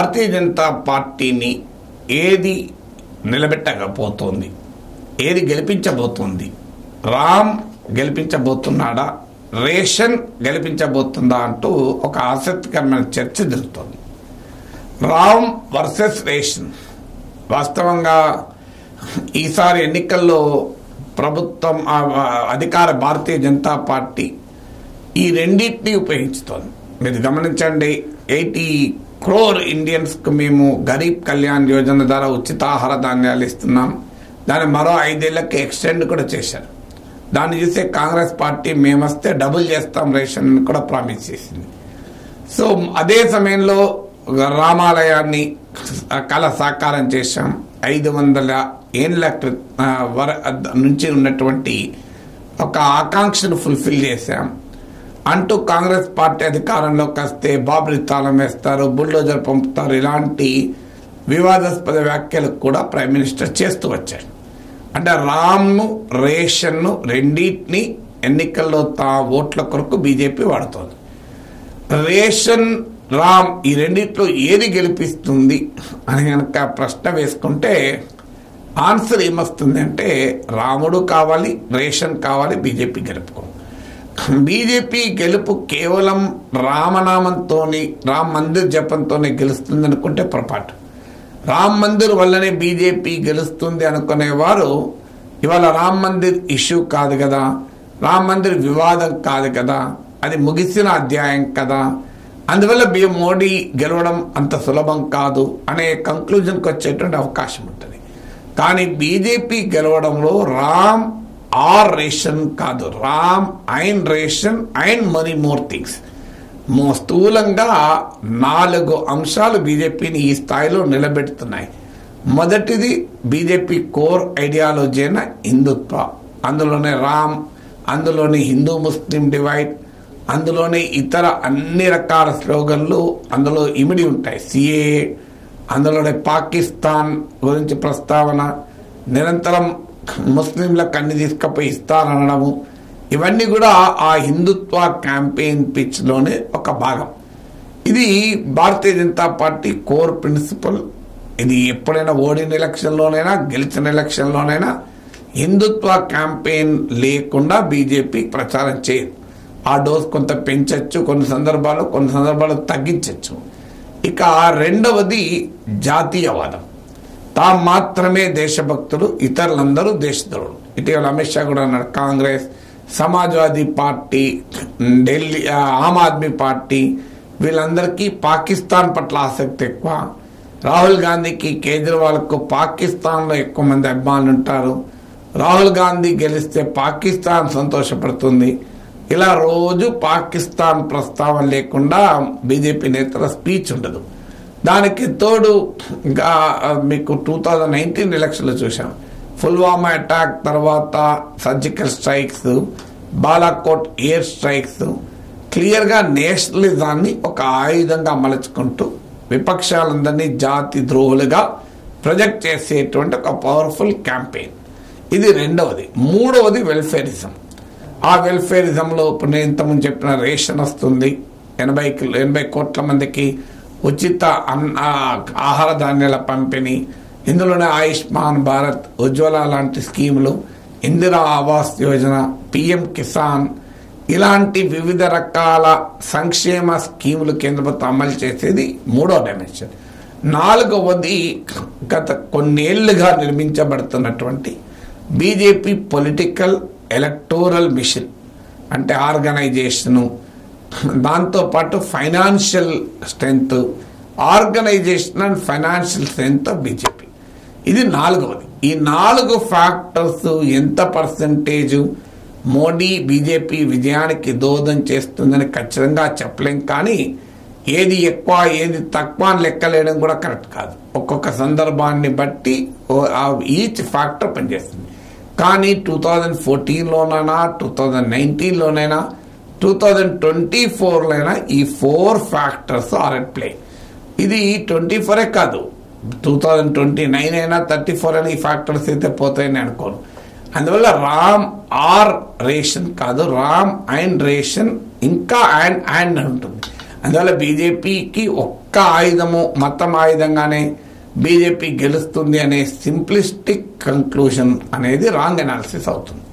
భారతీయ జనతా పార్టీని ఏది నిలబెట్టకపోతుంది ఏది గెలిపించబోతుంది రామ్ గెలిపించబోతున్నాడా రేషన్ గెలిపించబోతుందా అంటూ ఒక ఆసక్తికరమైన చర్చ జరుగుతుంది రామ్ వర్సెస్ రేషన్ వాస్తవంగా ఈసారి ఎన్నికల్లో ప్రభుత్వం ఆ, ఆ, అధికార భారతీయ జనతా పార్టీ ఈ రెండింటిని ఉపయోగించుతోంది మీరు గమనించండి ఎయిటీ క్రోర్ ఇండియన్స్కు మేము గరీబ్ కళ్యాణ్ యోజన ద్వారా ఉచిత ఆహార ధాన్యాలు ఇస్తున్నాం దాన్ని మరో ఐదేళ్లకి ఎక్స్టెండ్ కూడా చేశారు దాన్ని చూసే కాంగ్రెస్ పార్టీ మేము వస్తే డబుల్ చేస్తాం రేషన్ అని కూడా ప్రామిస్ చేసింది సో అదే సమయంలో రామాలయాన్ని కళ సాకారం చేశాం ఐదు వందల ఏళ్ళ క్రి- ఆ, వర నుంచి ఉన్నటువంటి ఒక ఆకాంక్షను ఫుల్ఫిల్ చేశాం అంటూ కాంగ్రెస్ పార్టీ అధికారంలోకి వస్తే బాబరి తాళం వేస్తారు బుల్డోజర్ పంపుతారు ఇలాంటి వివాదాస్పద వ్యాఖ్యలు కూడా ప్రైమ్ మినిస్టర్ చేస్తూ వచ్చారు అంటే రామ్ను రేషన్ను రెండింటిని ఎన్నికల్లో తా ఓట్ల కొరకు బీజేపీ వాడుతోంది రేషన్ రామ్ ఈ రెండిట్లో ఏది గెలిపిస్తుంది అని కనుక ప్రశ్న వేసుకుంటే ఆన్సర్ ఏమొస్తుంది అంటే రాముడు కావాలి రేషన్ కావాలి బీజేపీ గెలుపుకో బీజేపీ గెలుపు కేవలం రామనామంతోని రామ్ మందిర్ జపంతోనే గెలుస్తుంది అనుకుంటే పొరపాటు రామ్ మందిర్ వల్లనే బీజేపీ గెలుస్తుంది అనుకునేవారు ఇవాళ రామ్ మందిర్ ఇష్యూ కాదు కదా రామ్ మందిర్ వివాదం కాదు కదా అది ముగిసిన అధ్యాయం కదా అందువల్ల బి మోడీ గెలవడం అంత సులభం కాదు అనే కంక్లూజన్కి వచ్చేటువంటి అవకాశం ఉంటుంది కానీ బీజేపీ గెలవడంలో రామ్ ఆర్ రేషన్ కాదు Ram and ration and money more things మో స్థూలంగా నాలుగు అంశాలు బీజేపీని ఈ స్థాయిలో నిలబెడుతున్నాయి మొదటిది బీజేపీ కోర్ ఐడియాలజీ అయిన హిందుత్వ అందులోనే రామ్ అందులోనే హిందూ ముస్లిం డివైడ్ అందులోనే ఇతర అన్ని రకాల స్లోగన్లు అందులో ఇమిడి ఉంటాయి సిఏ అందులోనే పాకిస్తాన్ గురించి ప్రస్తావన నిరంతరం ముస్లింలకు అన్ని తీసుకపోయి ఇస్తారనడము ఇవన్నీ కూడా ఆ హిందుత్వ క్యాంపెయిన్ పిచ్లోనే ఒక భాగం ఇది Bharatiya Janata Party core principle ఇది ఎప్పుడైనా ఓడిన ఎలక్షన్లోనైనా గెలిచిన ఎలక్షన్లోనైనా హిందుత్వ క్యాంపెయిన్ లేకుండా బీజేపీ ప్రచారం చేయదు ఆ డోస్ కొంత పెంచవచ్చు కొన్ని సందర్భాలు కొన్ని సందర్భాలు తగ్గించవచ్చు ఇక రెండవది జాతీయవాదం తాము మాత్రమే దేశభక్తులు ఇతరులందరూ దేశద్రోహులు ఇటీవల అమిత్ షా కూడా అన్నాడు కాంగ్రెస్ సమాజ్వాదీ పార్టీ ఢిల్లీ ఆ, ఆమ్ ఆద్మీ పార్టీ వీళ్ళందరికీ పాకిస్తాన్ పట్ల ఆసక్తి ఎక్కువ రాహుల్ గాంధీకి కేజ్రీవాల్కు పాకిస్తాన్లో ఎక్కువ మంది అభిమానులు ఉంటారు రాహుల్ గాంధీ గెలిస్తే పాకిస్తాన్ సంతోషపడుతుంది ఇలా రోజు పాకిస్తాన్ ప్రస్తావన లేకుండా బీజేపీ నేతల స్పీచ్ ఉండదు దానికి తోడు ఇంకా మీకు టూ థౌజండ్ నైన్టీన్ ఎలక్షన్లో చూసాం పుల్వామా అటాక్ తర్వాత surgical strikes Balakot air strikes క్లియర్గా నేషనలిజాన్ని ఒక ఆయుధంగా మలుచుకుంటూ విపక్షాలందరినీ జాతి ద్రోహులుగా ప్రొజెక్ట్ చేసేటువంటి ఒక పవర్ఫుల్ క్యాంపెయిన్ ఇది రెండవది మూడవది వెల్ఫేరిజం ఆ వెల్ఫేరిజంలో ఇప్పుడు నేను ఇంతకుముందు చెప్పిన రేషన్ వస్తుంది ఎనభై కిలో ఎనభై కోట్ల మందికి ఉచిత అన్న ఆహార ధాన్యాల పంపిణీ ఇందులోనే ఆయుష్మాన్ భారత్ ఉజ్వల లాంటి స్కీములు ఇందిరా ఆవాస్ యోజన పిఎం కిసాన్ ఇలాంటి వివిధ రకాల సంక్షేమ స్కీములు కేంద్ర ప్రభుత్వం అమలు చేసేది మూడో డైమెన్షన్ నాలుగవది గత కొన్నేళ్లుగా నిర్మించబడుతున్నటువంటి బీజేపీ పొలిటికల్ ఎలక్టోరల్ మిషన్ అంటే ఆర్గనైజేషను దాంతోపాటు financial strength organisation and financial strength of BJP ఇది నాలుగవది ఈ నాలుగు ఫ్యాక్టర్స్ ఎంత పర్సంటేజ్ మోడీ బీజేపీ విజయానికి దోహదం చేస్తుందని ఖచ్చితంగా చెప్పలేం కానీ ఏది ఎక్కువ ఏది తక్కువ అని లెక్కలేయడం కూడా కరెక్ట్ కాదు ఒక్కొక్క సందర్భాన్ని బట్టి ఈచ్ ఫ్యాక్టర్ పనిచేస్తుంది కానీ టూ థౌజండ్ ఫోర్టీన్లోనైనా టూ థౌజండ్ నైన్టీన్లోనైనా టూ థౌజండ్ ట్వంటీ ఫోర్లోనైనా ఈ four factors are at play ఇది ట్వంటీ ఫోరే కాదు టూ థౌజండ్ ట్వంటీ నైన్ అయినా థర్టీ ఫోర్ అయినా ఈ ఫ్యాక్టర్స్ అయితే పోతాయని అనుకోను అందువల్ల రామ్ ఆర్ రేషన్ కాదు రామ్ అండ్ రేషన్ ఇంకా అండ్ అండ్ అని ఉంటుంది అందువల్ల బీజేపీకి ఒక్క ఆయుధము మతం ఆయుధంగానే బీజేపీ గెలుస్తుంది అనే సింప్లిస్టిక్ కంక్లూషన్ అనేది రాంగ్ అనాలిసిస్ అవుతుంది